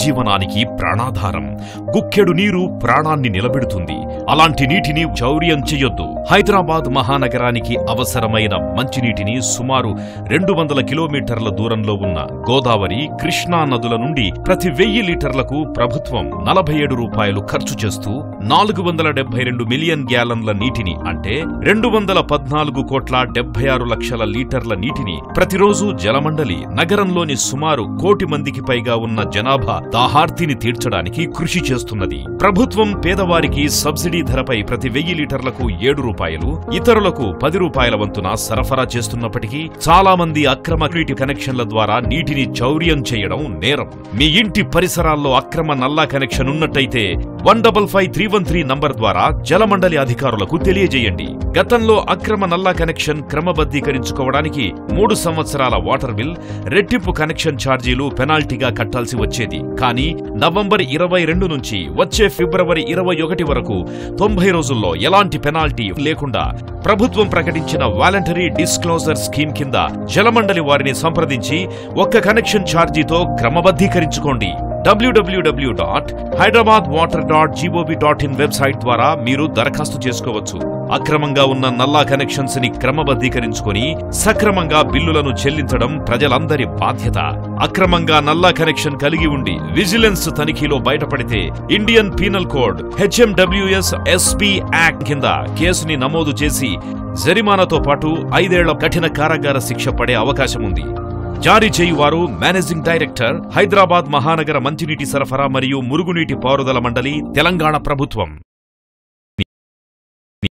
జనజీవనానికి ప్రాణాధారం గుక్కెడు నీరు ప్రాణాన్ని నిలబెడుతుంది అలాంటి నీటిని చౌర్యం చెయ్యొద్దు హైదరాబాద్ మహానగరానికి అవసరమైన మంచినీటిని సుమారు రెండు వందల కిలోమీటర్ల దూరంలో ఉన్న గోదావరి కృష్ణా నదుల నుండి ప్రతి వెయ్యి లీటర్లకు ప్రభుత్వం నలభై ఏడు రూపాయలు ఖర్చు చేస్తూ నాలుగు వందల డెబ్బై రెండు మిలియన్ గ్యాలన్ల నీటిని అంటే రెండు వందల పద్నాలుగు కోట్ల డెబ్బై ఆరు లక్షల లీటర్ల నీటిని ప్రతిరోజు జలమండలి నగరంలోని సుమారు కోటి మందికి పైగా ఉన్న జనాభా దాహార్తిని తీర్చడానికి కృషి చేస్తున్నది ప్రభుత్వం పేదవారికి సబ్సిడీ ధరపై ప్రతి వెయ్యి లీటర్లకు ఏడు రూపాయలు ఇతరులకు పది రూపాయల వంతున సరఫరా చేస్తున్నప్పటికీ చాలా మంది అక్రమ నీటి కనెక్షన్ల ద్వారా నీటిని చౌర్యం చేయడం నేరం మీ ఇంటి పరిసరాల్లో అక్రమ నల్లా కనెక్షన్ ఉన్నట్టయితే one double five three one three number ద్వారా జలమండలి అధికారులకు తెలియజేయండి గతంలో అక్రమ నల్లా కనెక్షన్ క్రమబద్ధీకరించుకోవడానికి మూడు సంవత్సరాల వాటర్ బిల్ రెట్టింపు కనెక్షన్ ఛార్జీలు పెనాల్టీగా కట్టాల్సి వచ్చేది కానీ నవంబర్ ఇరవై రెండు నుంచి వచ్చే ఫిబ్రవరి ఇరవై ఒకటి వరకు తొంభై రోజుల్లో ఎలాంటి పెనాల్టీ లేకుండా ప్రభుత్వం ప్రకటించిన వాలంటరీ డిస్క్లోజర్ స్కీమ్ కింద జలమండలి వారిని సంప్రదించి ఒక్క కనెక్షన్ ఛార్జీతో క్రమబద్ధీకరించుకోండి WWW dot Hyderabad water dot GOV dot in website ద్వారా మీరు దరఖాస్తు చేసుకోవచ్చు అక్రమంగా ఉన్న నల్లా కనెక్షన్స్ ని క్రమబద్ధీకరించుకొని సక్రమంగా బిల్లులను చెల్లించడం ప్రజలందరి బాధ్యత అక్రమంగా నల్లా కనెక్షన్ కలిగి ఉండి విజిలెన్స్ తనిఖీలో బయటపడితే Indian penal code HMWS SP act కింద కేసుని నమోదు చేసి జరిమానాతో పాటు ఐదేళ్ల కఠిన కారాగార శిక్ష పడే అవకాశం ఉంది జారీ చేయువారు మేనేజింగ్ డైరెక్టర్ హైదరాబాద్ మహానగర మంచినీటి సరఫరా మరియు మురుగునీటి పారుదల మండలి తెలంగాణ ప్రభుత్వం